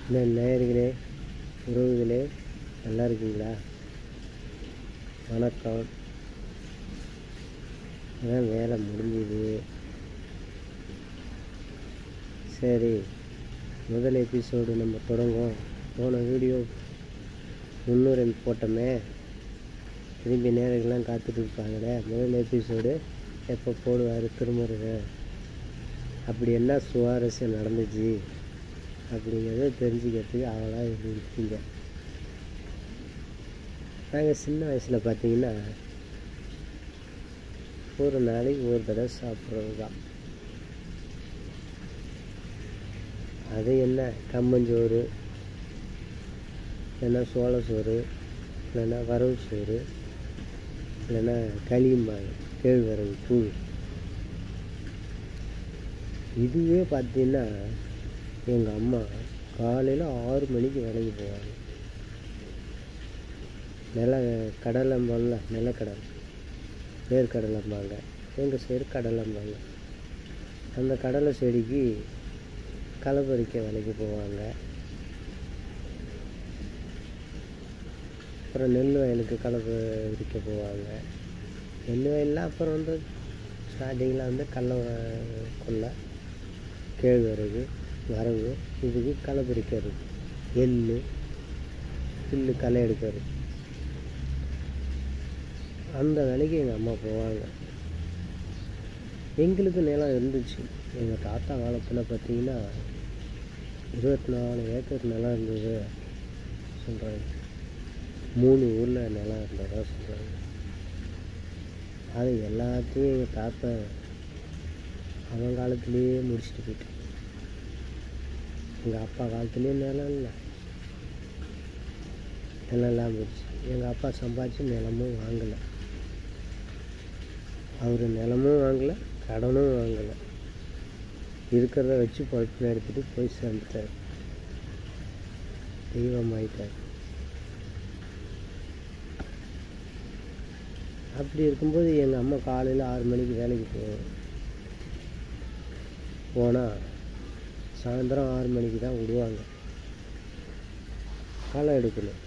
என்ன நேயர்களே உறவுகளே நல்லா இருக்கீங்களா வணக்கம் அதான் வேலை முடிஞ்சுது சரி முதல் எபிசோடு நம்ம தொடங்குவோம் போன வீடியோ முந்நூறு எம்பி போட்டோமே திரும்பி நேரங்கள்லாம் காத்துட்டு இருப்பாங்களே முதல் எபிசோடு எப்போ போடுவார் திருமுருகன் அப்படி என்ன சுவாரஸ்யம் நடந்துச்சு அப்படிங்கிறத தெரிஞ்சுக்கிறதுக்கு அவளாக இருக்கீங்க நாங்கள் சின்ன வயசில் பார்த்தீங்கன்னா ஒரு நாளைக்கு ஒரு தடவை சாப்பிட்றது தான் அது என்ன கம்மஞ்சோறு இல்லைன்னா சோள சோறு இல்லைன்னா வரவு சோறு இல்லைன்னா களிம்பாங்க கேழ்வரகு கூழ் இதுவே பார்த்தீங்கன்னா எங்கள் அம்மா காலையில் ஆறு மணிக்கு வேலைக்கு போவாங்க நில கடலம்பாங்கல்ல நிலக்கடலை வேர்க்கடலைம்பாங்க எங்கள் சைடு கடலைம்பாங்க அந்த கடலை செடிக்கு களை பறிக்க வேலைக்கு போவாங்க அப்புறம் நெல் வயலுக்கு களை பறிக்க போவாங்க நெல் வயலில் அப்புறம் வந்து ஸ்டார்டிங்கில் வந்து கடல கொல்லை கேழ்வரகு வரகு இதுக்கு களை பறிக்கிறது எள் புல்லு களை எடுக்கிறது அந்த வேலைக்கு எங்கள் அம்மா போவாங்க எங்களுக்கு நிலம் இருந்துச்சு எங்கள் தாத்தா காலத்தில் பார்த்தீங்கன்னா இருபத்தி நாலு ஏக்கர் நிலம் இருந்தது சொல்கிறாங்க மூணு ஊரில் நிலம் இருந்ததா சொல்கிறாங்க அது எல்லாத்தையும் எங்கள் தாத்தா அவன் காலத்துலேயே முடிச்சுட்டு போயிட்டு எங்கள் அப்பா காலத்துலேயும் நிலம் இல்லை நிலம்லாம் போச்சு எங்கள் அப்பா சம்பாதிச்சு நிலமும் வாங்கலை அவர் நிலமும் வாங்கலை கடனும் வாங்கலை இருக்கிறத வச்சு பொழப்பு நடத்திட்டு போய் சேர்ந்துட்டார் தெய்வம் ஆயிட்டார் அப்படி இருக்கும்போது எங்கள் அம்மா காலையில் ஆறு மணிக்கு வேலைக்கு போவோம் போனால் சாயந்தரம் ஆறு மணிக்கு தான் விடுவாங்க களை எடுக்கணும்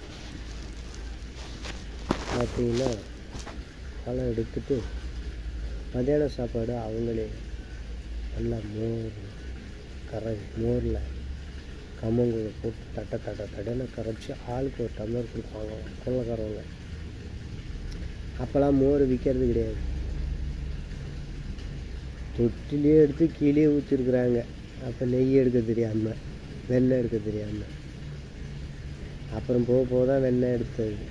பார்த்தீங்கன்னா களை எடுத்துட்டு மத்தியான சாப்பாடு அவங்களே நல்லா மோர் கரை மோரில் கம்மங்கூழ போட்டு தட்டை தட்டை தடனை கரைச்சி ஆளுக்கு ஒரு டம்ளர் கொடுப்பாங்க கொள்ளைக்காரவங்க அப்போல்லாம் மோர் விற்கிறது கிடையாது தொட்டிலே எடுத்து கீழே ஊற்றிருக்குறாங்க அப்போ நெய் எடுக்க தெரியாமல் வெண்ணெய் எடுக்க தெரியாமல் அப்புறம் போக போக தான் வெண்ணெய் எடுத்தது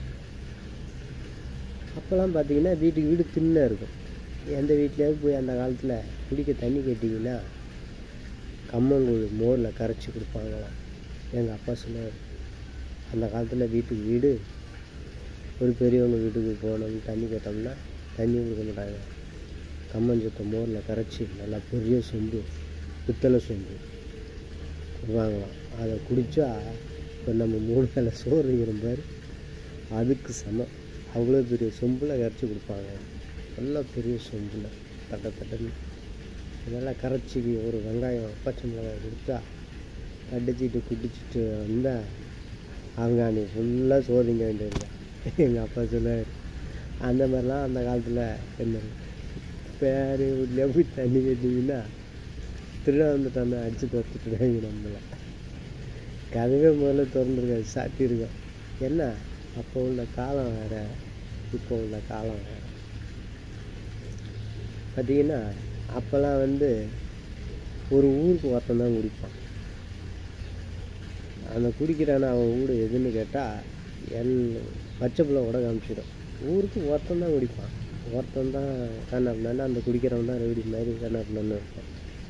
அப்போல்லாம் பார்த்தீங்கன்னா வீட்டுக்கு வீடு திண்ணை இருக்கும் எந்த வீட்லேயாவது போய் அந்த காலத்தில் குடிக்க தண்ணி கேட்டிங்கன்னா கம்மங்கூழ் மோரில் கரைச்சி கொடுப்பாங்களாம் எங்கள் அப்பா சொன்னார் அந்த காலத்தில் வீட்டுக்கு வீடு ஒரு பெரியவங்க வீட்டுக்கு போனோம் தண்ணி கேட்டோம்னா தண்ணி கொடுக்க மாட்டாங்க கம்மஞ்சத்தை மோரில் கரைச்சி நல்லா பெரிய சொம்பு பித்தளை சொம்பு கொடுப்பாங்களாம் அதை குடித்தா இப்போ நம்ம மூணு வேலை சோறு பாரு அதுக்கு சமம் அவ்வளோ பெரிய சொம்பில் கரைச்சி கொடுப்பாங்க நல்ல பெரிய சொம்பில் தட்ட தட்டன்னு இதெல்லாம் கரைச்சி ஒரு வெங்காயம் பச்சை மிளகாய் கொடுத்தா கடிச்சிட்டு குடிச்சிட்டு வந்தால் அவங்க அன்றைக்கி ஃபுல்லாக சோதிங்க வேண்டியதில்லை எங்கள் அப்பா சொன்னார் அந்த மாதிரிலாம் அந்த காலத்தில் என்ன பேர் வீட்லேயே போய் தண்ணி கேட்டிங்கன்னா திருட வந்துட்டாங்க அடித்து துரத்துட்டுருக்காங்க நம்மளை கதவே முதல்ல திறந்துருக்காது சாத்தியிருக்கோம் என்ன அப்போ உள்ள காலம் வேறு இப்போ உள்ள காலம் வேறு பார்த்தீங்கன்னா அப்போல்லாம் வந்து ஒரு ஊருக்கு ஒருத்தன் தான் குடிப்பான் அந்த குடிக்கிறான அவன் வீடு எதுன்னு கேட்டால் எல் பச்சை பிள்ளை கூட காமிச்சிடும் ஊருக்கு ஒருத்தன் தான் குடிப்பான் ஒருத்தன் தான் கண்ணாப்பினான்னு அந்த குடிக்கிறவன் தான் ரெடி மாதிரி கண்ணாப்பினான்னு இருப்பான்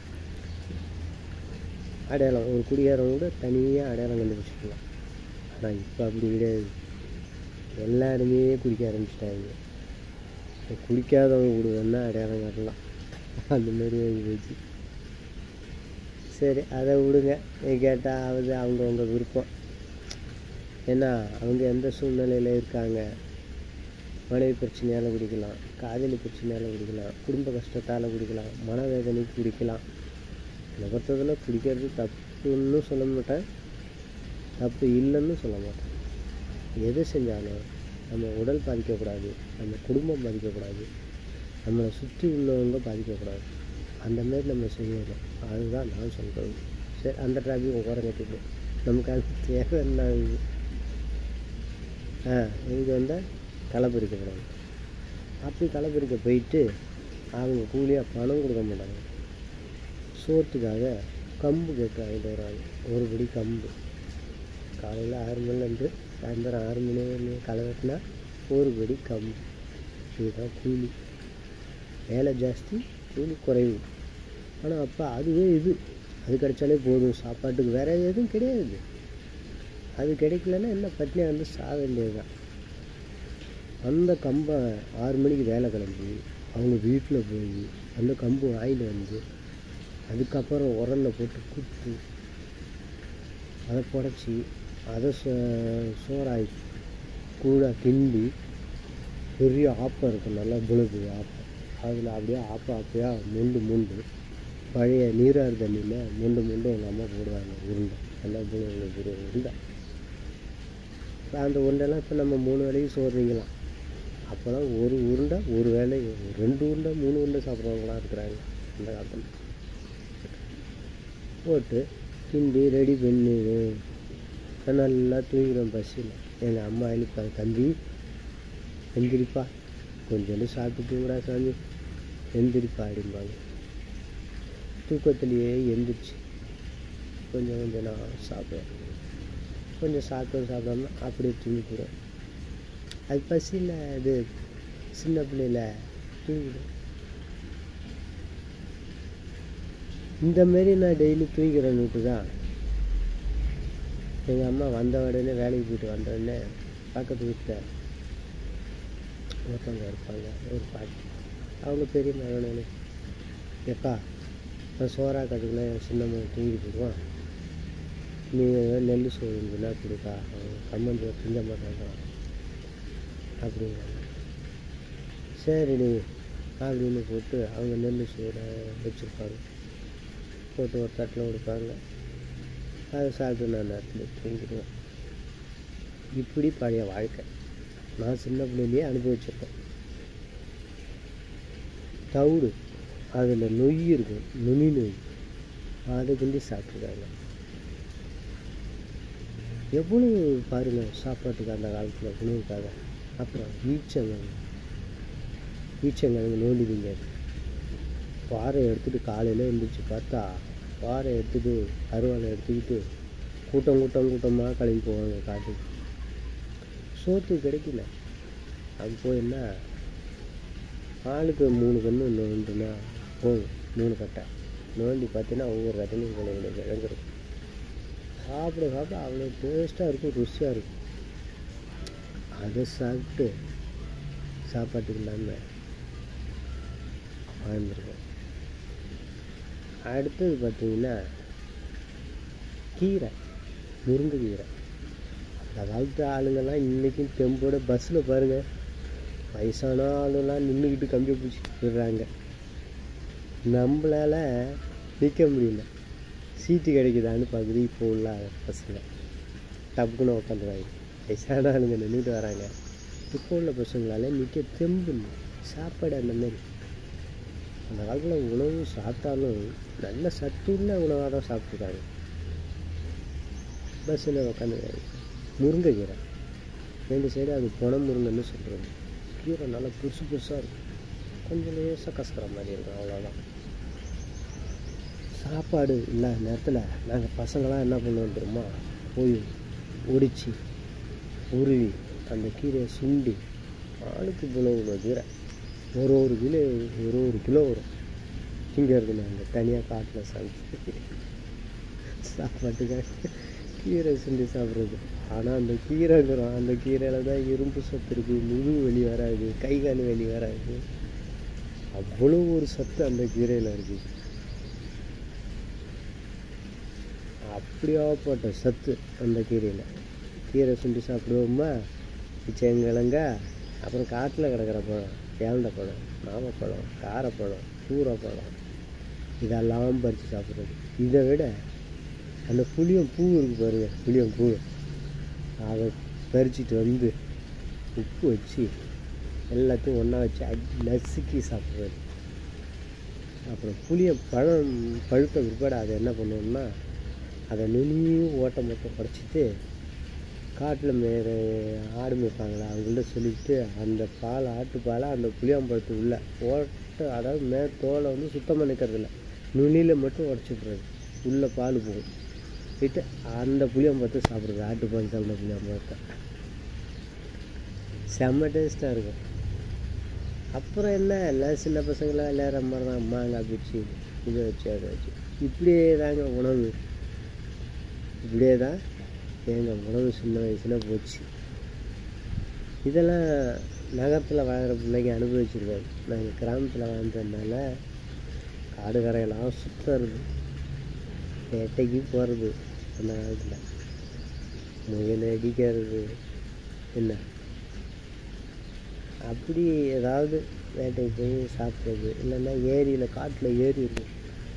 அடையாளம் ஒரு குடிகாரன் கூட தனியாக அடையாளம் கண்டுபிடிச்சிக்கலாம் ஆனால் இப்போ அப்படி கிடையாது எல்லாருமே குடிக்க ஆரம்பிச்சிட்டாங்க இப்போ குடிக்காதவங்க விடுவேன்னா அடையாளம் காட்டலாம் அந்த மாதிரி ஆகி போச்சு சரி அதை விடுங்க கேட்டால் அது அவங்கவுங்க விருப்பம் ஏன்னா அவங்க எந்த சூழ்நிலையில் இருக்காங்க மனைவி பிரச்சனையால் குடிக்கலாம் காதலி பிரச்சனையால் குடிக்கலாம் குடும்ப கஷ்டத்தால் குடிக்கலாம் மனவேதனைக்கு குடிக்கலாம் என்னை பொறுத்தவரையில் குடிக்கிறது தப்பு தப்புன்னு சொல்ல மாட்டேன் தப்பு இல்லைன்னு சொல்ல மாட்டேன் எது செஞ்சாலும் நம்ம உடல் பாதிக்கக்கூடாது நம்ம குடும்பம் பாதிக்கக்கூடாது நம்மளை சுற்றி உள்ளவங்க பாதிக்கக்கூடாது அந்த மாதிரி நம்ம செய்யணும் அதுதான் நான் சொல்கிறது சரி அந்த டாபிக் ஓரம் கட்டிட்டு நமக்கு அது தேவை என்ன இது ஆ இங்கே வந்தால் களை பறிக்கப்படாது அப்படி களை பறிக்க போயிட்டு அவங்க கூலியாக பணம் கொடுக்க மாட்டாங்க சோத்துக்காக கம்பு கேட்டு வாங்கிட்டு வருவாங்க ஒரு படி கம்பு காலையில் ஆறு மணிலேருந்து சாயந்தரம் ஆறு மணி வரையும் களை வெட்டினா ஒரு படி கம்பு இதுதான் கூலி வேலை ஜாஸ்தி கூலி குறைவு ஆனால் அப்போ அதுவே இது அது கிடைச்சாலே போதும் சாப்பாட்டுக்கு வேற எதுவும் கிடையாது அது கிடைக்கலன்னா என்ன பட்னியாக வந்து சாக வேண்டியது தான் அந்த கம்பை ஆறு மணிக்கு வேலை கிளம்பி அவங்க வீட்டில் போய் அந்த கம்பு வாங்கிட்டு வந்து அதுக்கப்புறம் உரல்ல போட்டு குத்து அதை புடச்சி அதை சோ சோறாகி கூட கிண்டி பெரிய ஆப்பம் இருக்கும் நல்லா புழுது ஆப்பம் அதில் அப்படியே ஆப்ப ஆப்பையாக முண்டு முண்டு பழைய நீராறு தண்ணியில் முண்டு முண்டு எங்கள் அம்மா போடுவாங்க உருண்டை நல்லா புழு பெரிய உருண்டை இப்போ அந்த உருண்டைலாம் இப்போ நம்ம மூணு வேளையும் சோறுறீங்களாம் அப்போல்லாம் ஒரு உருண்டை ஒரு வேளை ரெண்டு உருண்டை மூணு உருண்டை சாப்பிட்றவங்களாம் இருக்கிறாங்க அந்த காலத்தில் போட்டு கிண்டி ரெடி பண்ணி நான் நல்லா தூங்கிடும் பஸ்ஸில் எங்கள் அம்மா எழுப்பாங்க தம்பி எந்திரிப்பா கொஞ்சோண்டு சாப்பிட்டு தூங்குறா சாமி எந்திரிப்பா அப்படிம்பாங்க தூக்கத்துலேயே எந்திரிச்சு கொஞ்சம் கொஞ்சம் நான் சாப்பிடுவேன் கொஞ்சம் சாப்பிட்டு சாப்பிடாம அப்படியே தூங்கி போடுவேன் அது பசியில் அது சின்ன பிள்ளையில தூங்கிடும் இந்த மாரி நான் டெய்லி தூங்கிறேன்னுட்டு தான் எங்கள் அம்மா வந்த உடனே வேலைக்கு போயிட்டு வந்த உடனே பக்கத்து வீட்டில் ஒருத்தவங்க இருப்பாங்க ஒரு பாட்டி அவங்க பெரிய மகனு எப்பா நான் சோறா கட்டுக்குள்ள என் சின்ன மகன் தூங்கி போடுவான் நீ ஏதாவது நெல் சோறுனா கொடுக்கா அவன் கம்மஞ்சோ திங்க மாட்டான் அப்படிங்கிறாங்க சரி நீ அப்படின்னு போட்டு அவங்க நெல் சோறை வச்சுருப்பாங்க போட்டு ஒரு தட்டில் கொடுப்பாங்க அதை சாப்பிட்டு நான் நேரத்தில் தூங்கிடுவேன் இப்படி பழைய வாழ்க்கை நான் சின்ன பிள்ளையிலேயே அனுபவிச்சிருக்கேன் தவிடு அதில் நொய் இருக்கும் நுனி நொய் அதை கிண்டி சாப்பிட்ருக்காங்க எவ்வளவு பாருங்கள் சாப்பாட்டுக்கு அந்த காலத்தில் உணவுக்காக அப்புறம் ஈச்சங்கிழங்கு ஈச்சங்கிழங்கு நோண்டிவிங்க பாறை எடுத்துகிட்டு காலையில் எழுந்திரிச்சு பார்த்தா பாறை எடுத்துகிட்டு அருவாளை எடுத்துக்கிட்டு கூட்டம் கூட்டம் கூட்டமாக கிளம்பி போவாங்க காட்டுக்கு சோத்து கிடைக்கல அப்போ என்ன ஆளுக்கு மூணு கன்று நோண்டுனா போகும் மூணு கட்டை நோண்டி பார்த்தீங்கன்னா ஒவ்வொரு கட்டையும் இவ்வளோ இவ்வளோ கிழங்கு இருக்கும் சாப்பிட சாப்பிட அவ்வளோ டேஸ்ட்டாக இருக்கும் ருசியாக இருக்கும் அதை சாப்பிட்டு சாப்பாட்டுக்கு இல்லாமல் வாழ்ந்துருக்கோம் அடுத்தது பார்த்தீங்கன்னா கீரை முருங்கைக்கீரை அந்த காலத்து ஆளுங்கெல்லாம் இன்றைக்கும் தெம்போட பஸ்ஸில் பாருங்கள் வயசான ஆளுலாம் நின்றுக்கிட்டு கம்பியை பிடிச்சிட்டு போயிடுறாங்க நம்மளால் நிற்க முடியல சீட்டு கிடைக்குதான்னு பார்க்குது இப்போ உள்ள பசங்க டப்புக்குன்னு உட்காந்துருவாங்க வயசான ஆளுங்க நின்றுட்டு வராங்க இப்போ உள்ள பசங்களால் நிற்க தெம்பு இல்லை சாப்பாடு அந்த மாதிரி அந்த காலத்தில் உணவு சாப்பிட்டாலும் நல்ல சத்துள்ள உணவாக தான் சாப்பிட்ருக்காங்க பஸ்ஸில் உட்காந்துருக்காங்க முருங்கைக்கீரை ரெண்டு சைடு அது பொன முருங்கைன்னு சொல்கிறது கீரை நல்லா பெருசு பெருசாக இருக்கும் கொஞ்சம் லேசாக கசக்கிற மாதிரி இருக்கும் அவ்வளோதான் சாப்பாடு இல்லாத நேரத்தில் நாங்கள் பசங்களாம் என்ன பண்ணுவோம் தெரியுமா போய் ஒடிச்சு உருவி அந்த கீரையை சுண்டி ஆளுக்கு இவ்வளோ இவ்வளோ கீரை ஒரு ஒரு கிலோ ஒரு ஒரு கிலோ வரும் திங்கிறது நாங்கள் தனியாக காட்டில் சாப்பிட்டு சாப்பாட்டுக்காக கீரை சுண்டி சாப்பிட்றது ஆனால் அந்த கீரைங்கிறோம் அந்த கீரையில் தான் இரும்பு சத்து இருக்குது முதுகு வலி வராது கை கால் வலி வராது அவ்வளோ ஒரு சத்து அந்த கீரையில் இருக்குது அப்படியாப்பட்ட சத்து அந்த கீரையில் கீரை சுண்டி சாப்பிடுவோமா செங்கிழங்க அப்புறம் காட்டில் கிடக்கிற பழம் ஏழ்ந்த பழம் நாமப்பழம் காரப்பழம் சூரப்பழம் இதெல்லாம் பறித்து சாப்பிட்றது இதை விட அந்த புளியம் பூ இருக்கு பாருங்க புளியம் பூ அதை பறிச்சிட்டு வந்து உப்பு வச்சு எல்லாத்தையும் ஒன்றா வச்சு அடி நசுக்கி சாப்பிட்றது அப்புறம் புளிய பழம் பழுத்த பிற்பாடு அதை என்ன பண்ணுவோம்னா அதை நுனியும் ஓட்டை மட்டும் பறிச்சிட்டு காட்டில் மேய ஆடு மேய்ப்பாங்களா அவங்கள்ட்ட சொல்லிட்டு அந்த பால் ஆட்டு பாலை அந்த புளியாம்பழத்து உள்ள ஓட்டை அதாவது மே தோலை வந்து சுத்தமாக நிற்கிறதில்ல நுனியில் மட்டும் உடச்சிட்றது உள்ளே பால் போகும் விட்டு அந்த புளியாம்பழத்தை சாப்பிட்றது ஆட்டு பால் சாப்பிட்ற புளியாம்பழத்தை செம்ம டேஸ்ட்டாக இருக்கும் அப்புறம் என்ன எல்லாம் சின்ன பசங்களாம் விளையாடுற மாதிரி தான் மாங்காய் பிடிச்சி இதை வச்சு அதை வச்சு இப்படியே தாங்க உணவு இப்படியே தான் எங்கள் உணவு சின்ன வயசில் போச்சு இதெல்லாம் நகரத்தில் வாழ்கிற பிள்ளைங்க அனுபவிச்சிருக்காது நாங்கள் கிராமத்தில் வாழ்ந்ததுனால காடு கரையெல்லாம் சுற்றுறது வேட்டைக்கு போகிறது அந்த காலத்தில் முயல் அடிக்கிறது என்ன அப்படி ஏதாவது வேட்டைக்கு போய் சாப்பிட்றது இல்லைன்னா ஏரியில் காட்டில் ஏரி இருக்கும்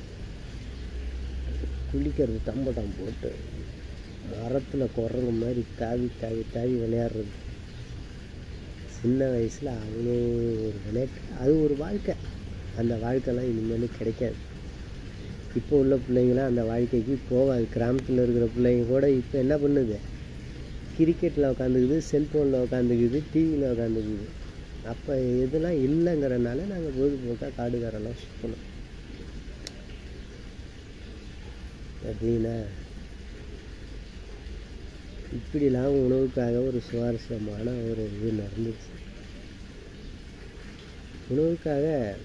குளிக்கிறது தம்பட்டம் போட்டு மரத்தில் குரங்கு மாதிரி தாவி தாவி தாவி விளையாடுறது சின்ன வயசில் அவ்வளோ ஒரு விளையாட்டு அது ஒரு வாழ்க்கை அந்த வாழ்க்கைலாம் இனிமேல் கிடைக்காது இப்போ உள்ள பிள்ளைங்களாம் அந்த வாழ்க்கைக்கு போகாது கிராமத்தில் இருக்கிற பிள்ளைங்க கூட இப்போ என்ன பண்ணுது கிரிக்கெட்டில் உட்காந்துக்குது செல்ஃபோனில் உட்காந்துக்குது டிவியில் உட்காந்துக்குது அப்போ இதெல்லாம் இல்லைங்கிறனால நாங்கள் பொழுதுபோக்காக காடுகாரெல்லாம் சுற்றணும் எப்படின்னா இப்படிலாம் உணவுக்காக ஒரு சுவாரஸ்யமான ஒரு இது நடந்துச்சு உணவுக்காக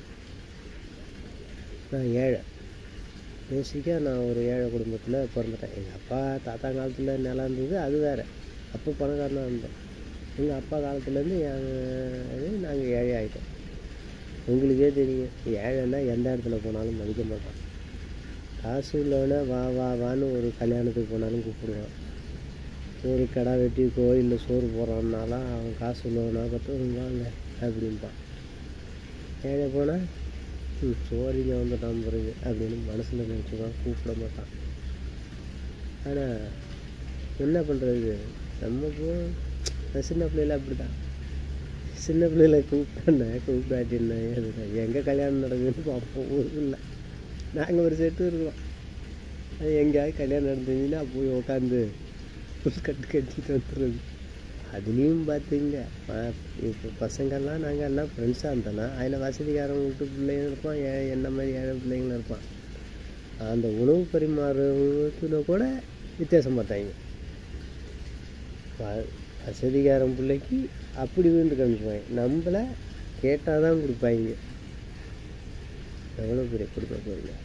நான் ஏழை பேசிக்காக நான் ஒரு ஏழை குடும்பத்தில் பிறந்துட்டேன் எங்கள் அப்பா தாத்தா காலத்தில் நிலம் இருந்தது அது வேறு அப்போ பணக்காரனாக இருந்தோம் எங்கள் அப்பா காலத்துலேருந்து நாங்கள் ஏழை ஆகிட்டோம் உங்களுக்கே தெரியும் ஏழைன்னா எந்த இடத்துல போனாலும் மதிக்க மாட்டான் காசு உள்ளவனை வா வா வான்னு ஒரு கல்யாணத்துக்கு போனாலும் கூப்பிடுவான் ஒரு கடை வெட்டி கோயிலில் சோறு போடுறான்னாலாம் அவன் காசு உள்ளவனா பார்த்து வாங்க அப்படின்பான் ஏழை போனால் ம் சோறிங்க வந்துட்டான் பிறகு அப்படின்னு மனசில் நினச்சிக்குவான் கூப்பிட மாட்டான் ஆனால் என்ன பண்ணுறது நம்ம போ சின்ன பிள்ளைல அப்படி தான் சின்ன பிள்ளைல கூப்பிட்டானே கூப்பிட்டாட்டின்னா எங்கே கல்யாணம் நடக்குதுன்னு பார்ப்போம் ஊருக்குள்ள நாங்கள் ஒரு செட்டு இருக்கிறோம் அது எங்கேயாவது கல்யாணம் நடந்ததுன்னா போய் உட்காந்து புல் கட்டு கட்டிட்டு வந்துடுறது அதுலேயும் பார்த்துங்க இப்போ பசங்கள்லாம் நாங்கள் எல்லாம் ஃப்ரெண்ட்ஸாக இருந்தோன்னா அதில் வசதிக்காரங்க வீட்டு பிள்ளைங்க இருப்பான் ஏ என்ன மாதிரி ஏழை பிள்ளைங்களும் இருப்பான் அந்த உணவு பரிமாறுறதுல கூட வித்தியாசம் பார்த்தாங்க வ- வசதிக்காரன் பிள்ளைக்கு அப்படி விழுந்து காமிப்பாங்க நம்மளை கேட்டால் தான் கொடுப்பாங்க எவ்வளோ பெரிய கொடுக்க போறீங்க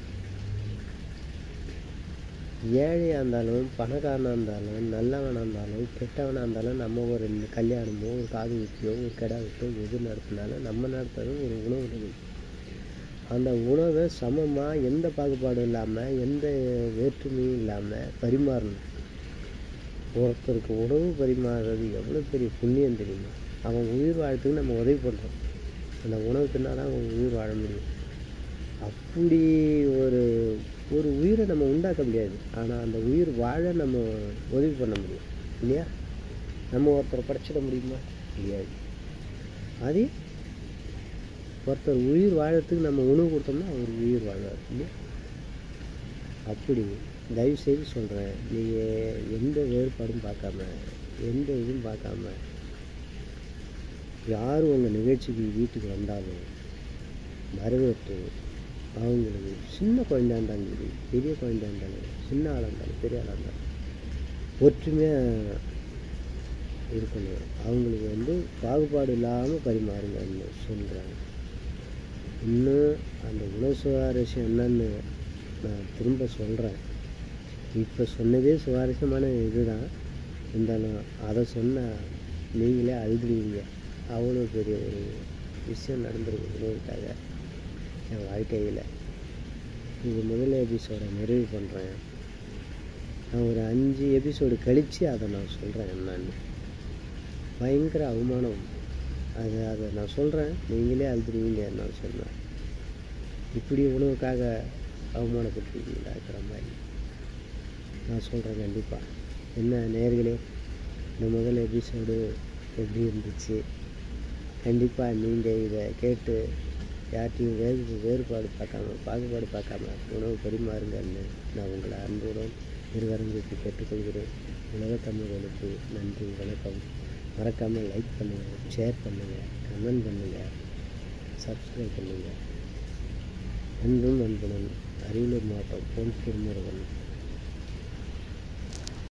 ஏழையாக இருந்தாலும் பணக்காரனாக இருந்தாலும் நல்லவனாக இருந்தாலும் கெட்டவனாக இருந்தாலும் நம்ம ஒரு கல்யாணமோ ஒரு காது குத்தியோ ஒரு கிடா வெட்டோ எது நடத்தினாலும் நம்ம நடத்துறது ஒரு உணவு நிகழ்ச்சி அந்த உணவை சமமாக எந்த பாகுபாடும் இல்லாமல் எந்த வேற்றுமையும் இல்லாமல் பரிமாறணும் ஒருத்தருக்கு உணவு பரிமாறுறது எவ்வளோ பெரிய புண்ணியம் தெரியுமா அவன் உயிர் வாழறதுக்கு நம்ம உதவி பண்ணுறோம் அந்த உணவு தின்னா தான் அவன் உயிர் வாழ முடியும் அப்படி ஒரு ஒரு உயிரை நம்ம உண்டாக்க முடியாது ஆனால் அந்த உயிர் வாழ நம்ம உதவி பண்ண முடியும் இல்லையா நம்ம ஒருத்தரை படைச்சிட முடியுமா முடியாது அதே ஒருத்தர் உயிர் வாழறதுக்கு நம்ம உணவு கொடுத்தோம்னா அவர் உயிர் வாழ்வார் இல்லையா அப்படி தயவு செய்து சொல்கிறேன் நீங்கள் எந்த வேறுபாடும் பார்க்காம எந்த இதுவும் பார்க்காம யார் உங்கள் நிகழ்ச்சிக்கு வீட்டுக்கு வந்தாலும் வரவேற்று அவங்களுக்கு சின்ன குழந்தையா இருந்தாலும் சரி பெரிய குழந்தையா இருந்தாலும் சரி, சின்ன ஆளாக இருந்தாலும் பெரிய ஆளாக இருந்தாலும் ஒற்றுமையாக இருக்கணும் அவங்களுக்கு வந்து பாகுபாடு இல்லாமல் பரிமாறுங்கன்னு சொல்கிறாங்க இன்னும் அந்த உணவு சுவாரஸ்யம் என்னன்னு நான் திரும்ப சொல்கிறேன் இப்போ சொன்னதே சுவாரஸ்யமான இதுதான் இருந்தாலும் அதை சொன்னால் நீங்களே அழுதுருவீங்க அவ்வளோ பெரிய ஒரு விஷயம் நடந்திருக்கு உணவுக்காக என் வாழ்க்கையில் இது முதல் எபிசோடை நிறைவு பண்ணுறேன் நான் ஒரு அஞ்சு எபிசோடு கழித்து அதை நான் சொல்கிறேன் என்னன்னு பயங்கர அவமானம் அது அதை நான் சொல்கிறேன் நீங்களே அழுதுருவீங்க நான் சொன்னேன் இப்படி உணவுக்காக அவமானப்பட்டிருக்கீங்களா இருக்கிற மாதிரி நான் சொல்கிறேன் கண்டிப்பாக என்ன நேர்களே இந்த முதல் எபிசோடு எப்படி இருந்துச்சு கண்டிப்பாக நீங்கள் இதை கேட்டு யார்ட்டையும் வேறு வேறுபாடு பார்க்காம பாகுபாடு பார்க்காம உணவு பரிமாறுங்கன்னு நான் உங்களை அன்புடன் இருவரங்களுக்கு கேட்டுக்கொள்கிறேன் உலக தமிழர்களுக்கு நன்றி வணக்கம் மறக்காமல் லைக் பண்ணுங்கள் ஷேர் பண்ணுங்கள் கமெண்ட் பண்ணுங்கள் சப்ஸ்கிரைப் பண்ணுங்கள் அன்பும் அன்புடன் அரியலூர் மாவட்டம் பொன் திருமுருகன்